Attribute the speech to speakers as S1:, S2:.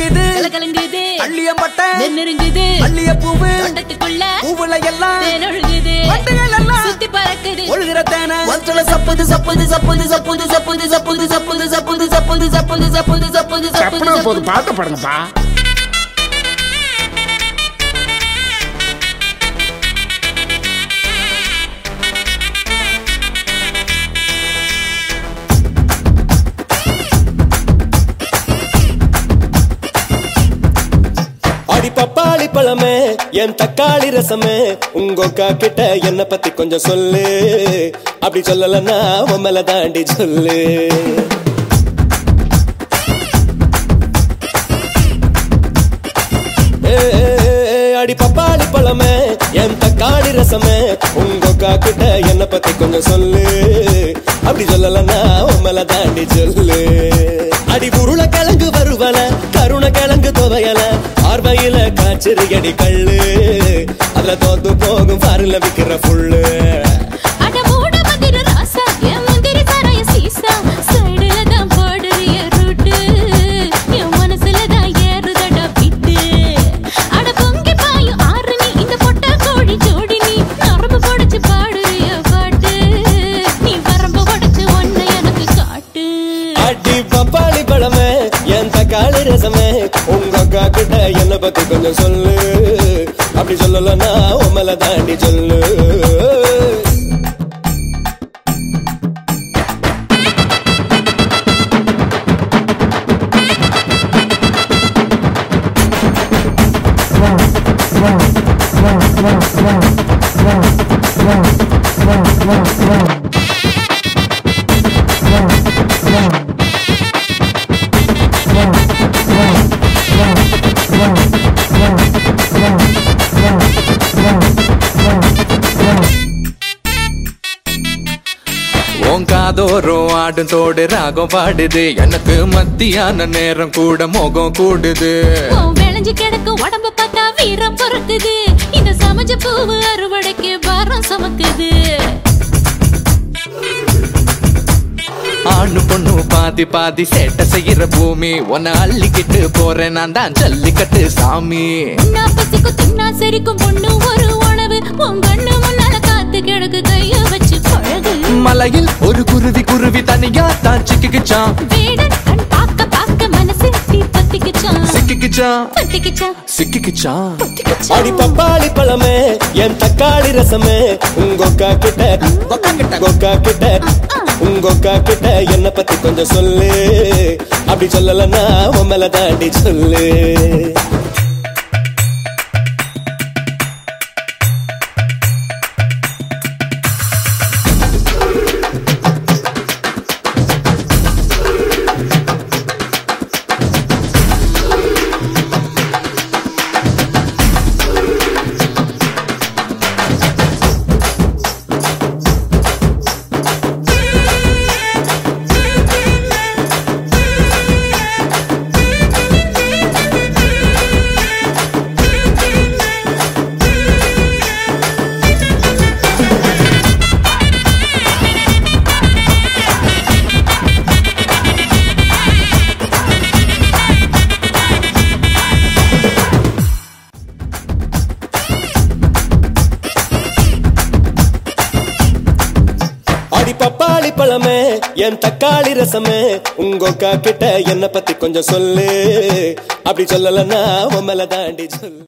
S1: கலங்குது
S2: கலகலங்குது
S1: அள்ளியம்பட்ட
S2: நெருங்குது
S1: அள்ளிய பூவு
S2: தொண்டத்துக்குள்ள
S1: பூவுல எல்லாம்
S2: தேன் ஒழுகுது
S1: வண்டுகள் எல்லாம்
S2: சுத்தி பறக்குது
S1: ஒழுகிற தேன
S2: ஒன்றல சப்புது சப்புது சப்புது சப்புது சப்புது சப்புது சப்புது சப்புது சப்புது சப்புது சப்புது சப்புது
S3: தப்புனா
S2: சப்புது
S3: போது பாட்டு பாடுங்கப்பா
S4: அடி பப்பாளி பழமே என் தக்காளி ரசமே உங்க அக்கா கிட்ட என்ன பத்தி கொஞ்சம் சொல்லு அப்படி சொல்லலன்னா உன் மேல தாண்டி சொல்லு ஏ, ஏ, ஏ, அடி பப்பாளி பழமே என் தக்காளி ரசமே உங்க அக்கா கிட்ட என்ன பத்தி கொஞ்சம் சொல்லு அப்படி சொல்லலன்னா உன் மேல தாண்டி சொல்லு அடி உருள கிழங்கு வருவல கருண கிழங்கு துவையல பார்வையில காய்ச்சிருகடி கள்ளு அதுல தோத்து போகும் பாருல விக்கிற புல்லு
S2: அட மூட மந்திர ராசா என் முந்திரி சாராய சீசா சைடுல தான் போடுறிய ரூட்டு என் மனசுல தான் ஏறுதடா பிட்டு அட பொங்கி பாயும் ஆறு நீ இந்த பொட்ட கோழி ஜோடி நீ நரம்பு பொடிச்சு பாடுறிய பாட்டு நீ வரம்பு உடைச்சு ஒன்னை எனக்கு காட்டு
S4: அடி பப்பாளி பழமே என் தக்காளி ரசமே உங்க அக்கா கிட்ட என்ன பத்தி கொஞ்சம் சொல்லு அப்படி சொல்லலன்னா உன் மேல தாண்டி சொல்லு
S5: உன் காதோறும் ஆடும் தோடு ராகம் பாடுது எனக்கு மத்தியான நேரம் கூட மோகம் கூடுது
S2: உன் விளைஞ்சு கிடக்கு உடம்பு பார்த்தா வீரம் பொறுக்குது இந்த சமைச்ச பூவு அறுவடைக்கு பாரம் சுமக்குது
S5: ஆணு பொண்ணு பாதி பாதி சேட்டை செய்யற பூமி உன்னை அள்ளிக்கிட்டு போறேன் நான் தான் ஜல்லிக்கட்டு சாமி
S2: உன்னா பசிக்கும் தின்னா சரிக்கும் பொண்ணு ஒரு உணவு உன் கண்ணு முன்னால காத்து கிடக்கு கைய வச்சு பழகு
S5: மலையில் ஒரு குருவி குருவி தனியா தான் சிக்கிக்கிச்சான்
S2: வேடன் கண் பார்க்க பார்க்க மனசு தீ பத்திக்குச்சான்
S5: சிக்கிக்கிச்சான்
S2: பத்திக்குச்சான்
S5: சிக்கிக்கிச்சான்
S2: பத்திக்குச்சான்
S4: அடி பப்பாளி பழமே என் தக்காளி ரசமே உங்க அக்கா கிட்ட உங்க அக்கா கிட்ட உங்க அக்கா கிட்ட என்ன பத்தி கொஞ்சம் சொல்லு அப்படி சொல்லலன்னா உன் மேல தாண்டி சொல்லு அடி பப்பாளி பழமே என் தக்காளி ரசமே உங்க அக்கா கிட்ட என்ன பத்தி கொஞ்சம் சொல்லு அப்படி சொல்லலன்னா உன் மேல தாண்டி சொல்லு